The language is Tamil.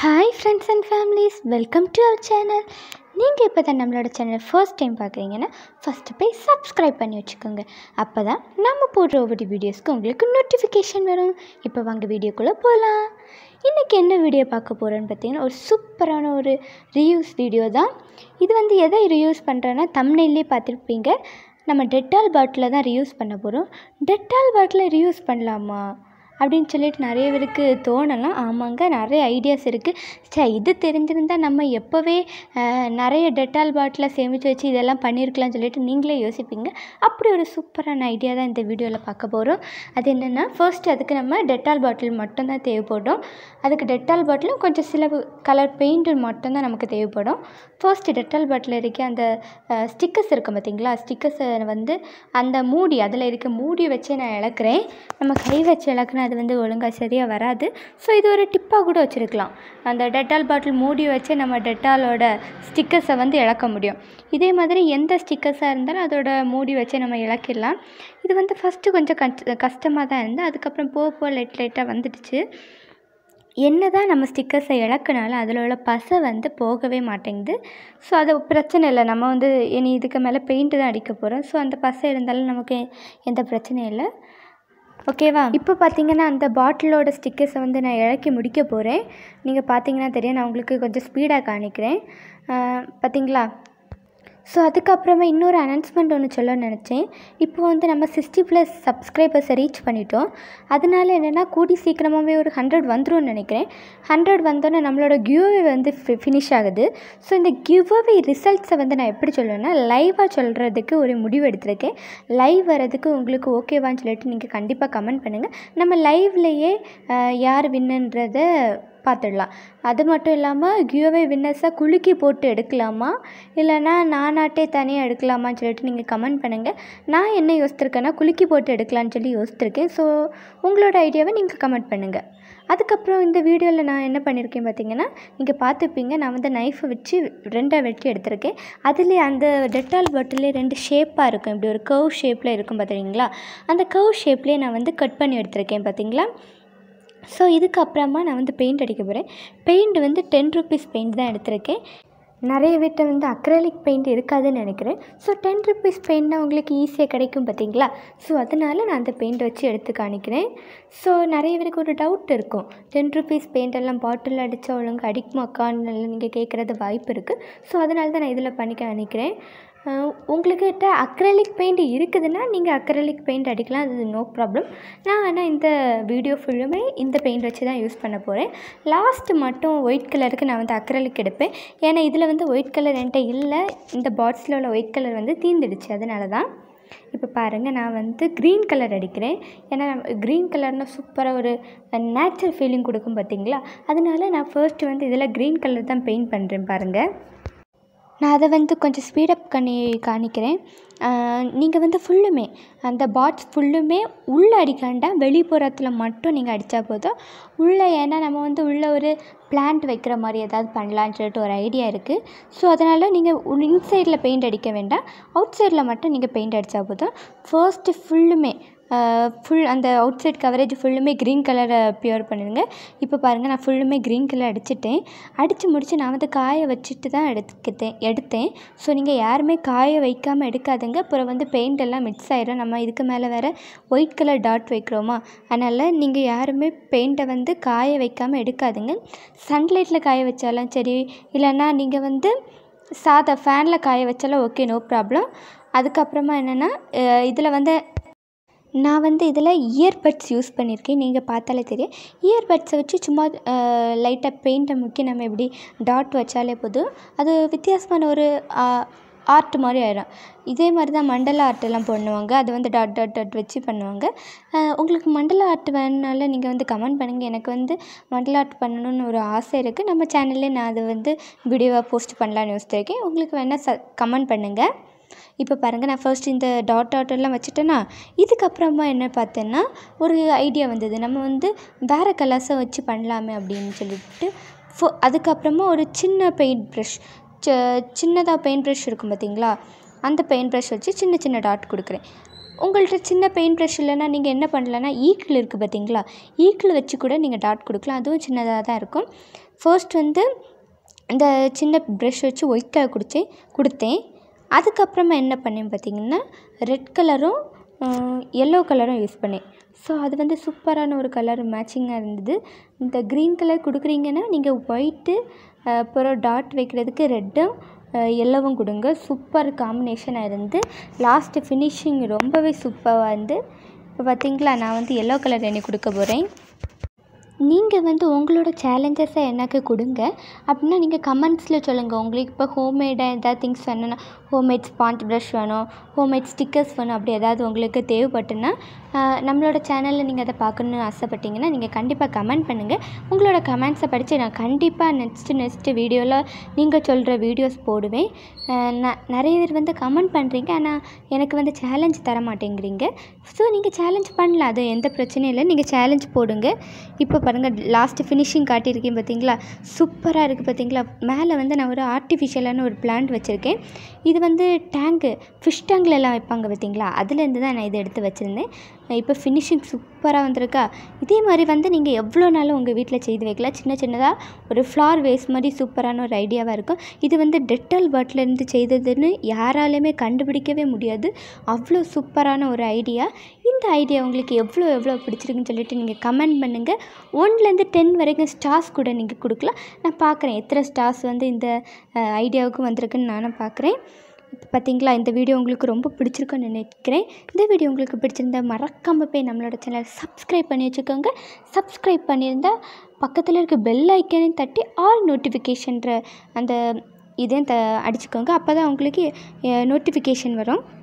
hi friends and families welcome to our channel நீங்கள் இப்போ தான் நம்மளோட சேனல் ஃபர்ஸ்ட் டைம் பார்க்குறீங்கன்னா ஃபஸ்ட்டு போய் சப்ஸ்கிரைப் பண்ணி வச்சுக்கோங்க அப்போ தான் நம்ம போடுற ஒவ்வொரு வீடியோஸ்க்கு உங்களுக்கு நோட்டிஃபிகேஷன் வரும் இப்போ வாங்க வீடியோக்குள்ளே போகலாம் இன்றைக்கி என்ன வீடியோ பார்க்க போகிறோன்னு பார்த்தீங்கன்னா ஒரு சூப்பரான ஒரு ரியூஸ் வீடியோ தான் இது வந்து எதை ரியூஸ் பண்ணுறேன்னா தமிழ்லேயே பார்த்துருப்பீங்க நம்ம டெட்டால் பாட்டில் தான் ரியூஸ் பண்ண போகிறோம் டெட்டால் பாட்டில் ரியூஸ் பண்ணலாமா அப்படின்னு சொல்லிட்டு நிறைய பேருக்கு தோணலாம் ஆமாங்க நிறைய ஐடியாஸ் இருக்குது சே இது தெரிஞ்சிருந்தால் நம்ம எப்போவே அஹ், நிறைய டெட்டால் பாட்டில் சேமித்து வச்சு இதெல்லாம் பண்ணியிருக்கலாம்னு சொல்லிட்டு நீங்களே யோசிப்பீங்க அப்படி ஒரு சூப்பரான ஐடியா தான் இந்த வீடியோவில் பார்க்க போகிறோம் அது என்னென்னா ஃபர்ஸ்ட் அதுக்கு நம்ம டெட்டால் பாட்டில் மட்டும்தான் தேவைப்படும் அதுக்கு டெட்டால் பாட்டிலும் கொஞ்சம் சில கலர் பெயிண்ட்டு மட்டும்தான் நமக்கு தேவைப்படும் ஃபர்ஸ்ட் டெட்டால் பாட்டில் இருக்க அந்த ஸ்டிக்கர்ஸ் இருக்கும் பார்த்தீங்களா ஸ்டிக்கர்ஸை வந்து அந்த மூடி அதில் இருக்க மூடி வச்சே நான் இழக்கிறேன் நம்ம கை வச்சு இழக்குனா அது வந்து ஒழுங்காக சரியாக வராது ஸோ இது ஒரு டிப்பாக கூட வச்சுருக்கலாம் அந்த டெட்டால் பாட்டில் மூடி வச்சு நம்ம டெட்டாலோட ஸ்டிக்கர்ஸை வந்து இழக்க முடியும் இதே மாதிரி எந்த ஸ்டிக்கர்ஸாக இருந்தாலும் அதோட மூடி வச்சு நம்ம இழக்கிடலாம் இது வந்து ஃபஸ்ட்டு கொஞ்சம் கஷ்ட கஷ்டமாக தான் இருந்து அதுக்கப்புறம் போக போக லைட் லைட்டாக வந்துடுச்சு என்ன தான் நம்ம ஸ்டிக்கர்ஸை இழக்கினாலும் அதில் உள்ள பசை வந்து போகவே மாட்டேங்குது ஸோ அது பிரச்சனை இல்லை நம்ம வந்து இனி இதுக்கு மேலே பெயிண்ட்டு தான் அடிக்க போகிறோம் ஸோ அந்த பசை இருந்தாலும் நமக்கு எந்த பிரச்சனையும் இல்லை ஓகேவா இப்போ பார்த்தீங்கன்னா அந்த பாட்டிலோட ஸ்டிக்கர்ஸை வந்து நான் இறக்கி முடிக்க போகிறேன் நீங்கள் பார்த்தீங்கன்னா தெரியும் நான் உங்களுக்கு கொஞ்சம் ஸ்பீடாக காணிக்கிறேன் அஹ் பார்த்தீங்களா ஸோ அதுக்கப்புறமா இன்னொரு அனௌன்ஸ்மெண்ட் ஒன்று சொல்ல நினச்சேன் இப்போ வந்து நம்ம சிக்ஸ்டி ப்ளஸ் சப்ஸ்கிரைபர்ஸை ரீச் பண்ணிட்டோம் அதனால என்னென்னா கூடி சீக்கிரமாகவே ஒரு ஹண்ட்ரட் வந்துரும்னு நினைக்கிறேன் ஹண்ட்ரட் வந்தோன்னே நம்மளோட கிவ்அவே வந்து ஃபினிஷ் ஆகுது ஸோ இந்த கிவ்அவே ரிசல்ட்ஸை வந்து நான் எப்படி சொல்லுவேன்னா லைவாக சொல்கிறதுக்கு ஒரு முடிவு எடுத்திருக்கேன் லைவ் வரதுக்கு உங்களுக்கு ஓகேவான்னு சொல்லிட்டு நீங்கள் கண்டிப்பாக கமெண்ட் பண்ணுங்கள் நம்ம லைவ்லேயே யார் வின்னுன்றதை பார்த்துடலாம் அது மட்டும் இல்லாமல் கியூவே வின்னர்ஸாக குலுக்கி போட்டு எடுக்கலாமா இல்லைனா நானாட்டே தனியாக எடுக்கலாமான்னு சொல்லிட்டு நீங்கள் கமெண்ட் பண்ணுங்கள் நான் என்ன யோசித்திருக்கேன்னா குலுக்கி போட்டு எடுக்கலான்னு சொல்லி யோசித்திருக்கேன் ஸோ உங்களோட ஐடியாவை நீங்கள் கமெண்ட் பண்ணுங்கள் அதுக்கப்புறம் இந்த வீடியோவில் நான் என்ன பண்ணியிருக்கேன் பார்த்தீங்கன்னா நீங்கள் பார்த்துப்பீங்க நான் வந்து நைஃபை வச்சு ரெண்டாக வெட்டி எடுத்திருக்கேன் அதுலேயே அந்த டெட்டால் பாட்டிலே ரெண்டு ஷேப்பாக இருக்கும் இப்படி ஒரு கர்வ் ஷேப்பில் இருக்கும் பார்த்தீங்களா அந்த கர்வ் ஷேப்லேயே நான் வந்து கட் பண்ணி எடுத்திருக்கேன் பார்த்தீங்களா ஸோ இதுக்கப்புறமா நான் வந்து பெயிண்ட் அடிக்க போகிறேன் பெயிண்ட் வந்து டென் ருபீஸ் பெயிண்ட் தான் எடுத்திருக்கேன் நிறைய வீட்டை வந்து அக்ரலிக் பெயிண்ட் இருக்காதுன்னு நினைக்கிறேன் ஸோ டென் ருபீஸ் பெயிண்ட்னா உங்களுக்கு ஈஸியாக கிடைக்கும் பார்த்தீங்களா ஸோ அதனால் நான் அந்த பெயிண்ட் வச்சு எடுத்து காணிக்கிறேன் ஸோ நிறைய பேருக்கு ஒரு டவுட் இருக்கும் டென் ருபீஸ் பெயிண்ட் எல்லாம் பாட்டில் அடித்தா ஒழுங்கு அடிக்குமாக்கான்னு நீங்கள் கேட்குறது வாய்ப்பு இருக்குது ஸோ அதனால தான் நான் இதில் பண்ணி காணிக்கிறேன் அஹ் உங்களுக்கிட்ட அக்ரலிக் பெயிண்ட் இருக்குதுன்னா நீங்கள் அக்ரலிக் பெயிண்ட் அடிக்கலாம் அது நோ ப்ராப்ளம் நான் ஆனால் இந்த வீடியோ ஃபுல்லுமே இந்த பெயிண்ட் வச்சு தான் யூஸ் பண்ண போகிறேன் லாஸ்ட்டு மட்டும் ஒயிட் கலருக்கு நான் வந்து அக்ரலிக் எடுப்பேன் ஏன்னா இதில் வந்து ஒயிட் கலர் என்கிட்ட இல்லை இந்த பாட்ஸில் உள்ள ஒயிட் கலர் வந்து தீந்துடுச்சு அதனால தான் இப்போ பாருங்கள் நான் வந்து க்ரீன் கலர் அடிக்கிறேன் ஏன்னா க்ரீன் கலர்னால் சூப்பராக ஒரு நேச்சுரல் ஃபீலிங் கொடுக்கும் பார்த்தீங்களா அதனால நான் ஃபர்ஸ்ட் வந்து இதில் க்ரீன் கலர் தான் பெயிண்ட் பண்ணுறேன் பாருங்கள் நான் அதை வந்து கொஞ்சம் ஸ்பீடப் பண்ணி காணிக்கிறேன் நீங்கள் வந்து ஃபுல்லுமே அந்த பாட்ஸ் ஃபுல்லுமே உள்ளே அடிக்காண்டா வெளிப்புறத்தில் மட்டும் நீங்கள் அடித்தா போதும் உள்ளே ஏன்னா நம்ம வந்து உள்ளே ஒரு பிளான்ட் வைக்கிற மாதிரி ஏதாவது பண்ணலான்னு சொல்லிட்டு ஒரு ஐடியா இருக்குது ஸோ அதனால் நீங்கள் இன்சைடில் பெயிண்ட் அடிக்க வேண்டாம் அவுட் சைடில் மட்டும் நீங்கள் பெயிண்ட் அடித்தா போதும் ஃபர்ஸ்ட்டு ஃபுல்லுமே ஃபுல் அந்த அவுட் சைட் கவரேஜ் ஃபுல்லுமே க்ரீன் கலரை ப்யூர் பண்ணிடுங்க இப்போ பாருங்கள் நான் ஃபுல்லுமே க்ரீன் கலர் அடிச்சிட்டேன் அடித்து முடித்து நான் வந்து காய வச்சுட்டு தான் எடுத்துக்கிட்டேன் எடுத்தேன் ஸோ நீங்கள் யாருமே காய வைக்காமல் எடுக்காதுங்க அப்புறம் வந்து பெயிண்ட் எல்லாம் மிக்ஸ் ஆயிடும் நம்ம இதுக்கு மேலே வேறு ஒயிட் கலர் டாட் வைக்கிறோமா அதனால் நீங்கள் யாருமே பெயிண்ட்டை வந்து காய வைக்காமல் எடுக்காதுங்க சன்லைட்டில் காய வச்சாலும் சரி இல்லைன்னா நீங்கள் வந்து சாதா ஃபேனில் காய வச்சாலும் ஓகே நோ ப்ராப்ளம் அதுக்கப்புறமா என்னென்னா இதில் வந்து நான் வந்து இதில் இயர்பட்ஸ் யூஸ் பண்ணியிருக்கேன் நீங்கள் பார்த்தாலே தெரியும் இயர்பட்ஸை வச்சு சும்மா லைட்டாக பெயிண்ட்டை முக்கி நம்ம இப்படி டாட் வச்சாலே போதும் அது வித்தியாசமான ஒரு ஆர்ட் மாதிரி ஆயிடும் இதே மாதிரி தான் மண்டல ஆர்ட்டெல்லாம் பண்ணுவாங்க அது வந்து டாட் டாட் டாட் வச்சு பண்ணுவாங்க அஹ் உங்களுக்கு மண்டல ஆர்ட் வேணுனால நீங்கள் வந்து கமெண்ட் பண்ணுங்கள் எனக்கு வந்து மண்டல ஆர்ட் பண்ணணும்னு ஒரு ஆசை இருக்குது நம்ம சேனல்லே நான் அதை வந்து வீடியோவாக போஸ்ட் பண்ணலான்னு யோசிச்சிருக்கேன் உங்களுக்கு வேணால் ச கமெண்ட் பண்ணுங்கள் இப்போ பாருங்கள் நான் ஃபர்ஸ்ட் இந்த டாட் டாட் எல்லாம் வச்சுட்டேன்னா இதுக்கப்புறமா என்ன பார்த்தேன்னா ஒரு ஐடியா வந்தது நம்ம வந்து வேறு கலர்ஸை வச்சு பண்ணலாமே அப்படின்னு சொல்லிட்டு ஃபோ அதுக்கப்புறமா ஒரு சின்ன பெயிண்ட் ப்ரஷ் சின்னதாக பெயிண்ட் ப்ரஷ் இருக்கும் பார்த்தீங்களா அந்த பெயிண்ட் ப்ரஷ் வச்சு சின்ன சின்ன டாட் கொடுக்குறேன் உங்கள்கிட்ட சின்ன பெயிண்ட் ப்ரஷ் இல்லைன்னா நீங்கள் என்ன பண்ணலான்னா ஈக்கிள் இருக்குது பார்த்தீங்களா ஈக்கிள் வச்சு கூட நீங்கள் டாட் கொடுக்கலாம் அதுவும் சின்னதாக தான் இருக்கும் ஃபர்ஸ்ட் வந்து இந்த சின்ன ப்ரஷ் வச்சு ஒயிட் கலர் குடித்தேன் கொடுத்தேன் அதுக்கப்புறமா என்ன பண்ணேன் பார்த்தீங்கன்னா ரெட் கலரும் எல்லோ கலரும் யூஸ் பண்ணேன் ஸோ அது வந்து சூப்பரான ஒரு கலர் மேட்சிங்காக இருந்தது இந்த க்ரீன் கலர் கொடுக்குறீங்கன்னா நீங்கள் ஒயிட்டு அப்புறம் டாட் வைக்கிறதுக்கு ரெட்டும் எல்லோவும் கொடுங்க சூப்பர் காம்பினேஷனாக இருந்து லாஸ்ட்டு ஃபினிஷிங் ரொம்பவே சூப்பராக இருந்து இப்போ பார்த்தீங்களா நான் வந்து எல்லோ கலர் எண்ணெய் கொடுக்க போகிறேன் நீங்கள் வந்து உங்களோட சேலஞ்சஸை எனக்கு கொடுங்க அப்படின்னா நீங்கள் கமெண்ட்ஸில் சொல்லுங்கள் உங்களுக்கு இப்போ ஹோம்மேடாக எதாவது திங்ஸ் வேணும்னா ஹோம்மேட் ஸ்பாஞ்ச் ப்ரஷ் வேணும் ஹோம்மேட் ஸ்டிக்கர்ஸ் வேணும் அப்படி ஏதாவது உங்களுக்கு தேவைப்பட்டுன்னா நம்மளோட சேனலில் நீங்கள் அதை பார்க்கணுன்னு ஆசைப்பட்டீங்கன்னா நீங்கள் கண்டிப்பாக கமெண்ட் பண்ணுங்கள் உங்களோட கமெண்ட்ஸை படித்து நான் கண்டிப்பாக நெக்ஸ்ட்டு நெக்ஸ்ட்டு வீடியோவில் நீங்கள் சொல்கிற வீடியோஸ் போடுவேன் நான் நிறைய பேர் வந்து கமெண்ட் பண்ணுறீங்க ஆனால் எனக்கு வந்து சேலஞ்ச் தர மாட்டேங்கிறீங்க ஸோ நீங்கள் சேலஞ்ச் பண்ணலாம் அது எந்த பிரச்சனையும் இல்லை நீங்கள் சேலஞ்ச் போடுங்க இப்போ பாருங்கள் லாஸ்ட்டு ஃபினிஷிங் காட்டியிருக்கேன் பார்த்தீங்களா சூப்பராக இருக்குது பார்த்தீங்களா மேலே வந்து நான் ஒரு ஆர்டிஃபிஷியலான ஒரு பிளான்ட் வச்சுருக்கேன் இது வந்து டேங்கு ஃபிஷ் டேங்கில் எல்லாம் வைப்பாங்க பார்த்தீங்களா அதுலேருந்து தான் நான் இதை எடுத்து வச்சுருந்தேன் இப்போ ஃபினிஷிங் சூப்பராக வந்திருக்கா இதே மாதிரி வந்து நீங்கள் எவ்வளோ நாளும் உங்கள் வீட்டில் செய்து வைக்கலாம் சின்ன சின்னதாக ஒரு ஃப்ளார் வேஸ்ட் மாதிரி சூப்பரான ஒரு ஐடியாவாக இருக்கும் இது வந்து டெட்டால் பாட்டிலேருந்து செய்ததுன்னு யாராலையுமே கண்டுபிடிக்கவே முடியாது அவ்வளோ சூப்பரான ஒரு ஐடியா இந்த ஐடியா உங்களுக்கு எவ்வளோ எவ்வளோ பிடிச்சிருக்குன்னு சொல்லிட்டு நீங்கள் கமெண்ட் பண்ணுங்கள் ஒன்லேருந்து டென் வரைக்கும் ஸ்டார்ஸ் கூட நீங்கள் கொடுக்கலாம் நான் பார்க்குறேன் எத்தனை ஸ்டார்ஸ் வந்து இந்த ஐடியாவுக்கு வந்திருக்குன்னு நானும் பார்க்குறேன் இப்போ பார்த்தீங்களா இந்த வீடியோ உங்களுக்கு ரொம்ப பிடிச்சிருக்குன்னு நினைக்கிறேன் இந்த வீடியோ உங்களுக்கு பிடிச்சிருந்தா மறக்காமல் போய் நம்மளோட சேனல் சப்ஸ்கிரைப் பண்ணி வச்சுக்கோங்க சப்ஸ்கிரைப் பண்ணியிருந்தால் பக்கத்தில் இருக்க பெல் ஐக்கனையும் தட்டி ஆல் நோட்டிஃபிகேஷன்ற அந்த இதையும் த அடிச்சுக்கோங்க அப்போ தான் உங்களுக்கு நோட்டிஃபிகேஷன் வரும்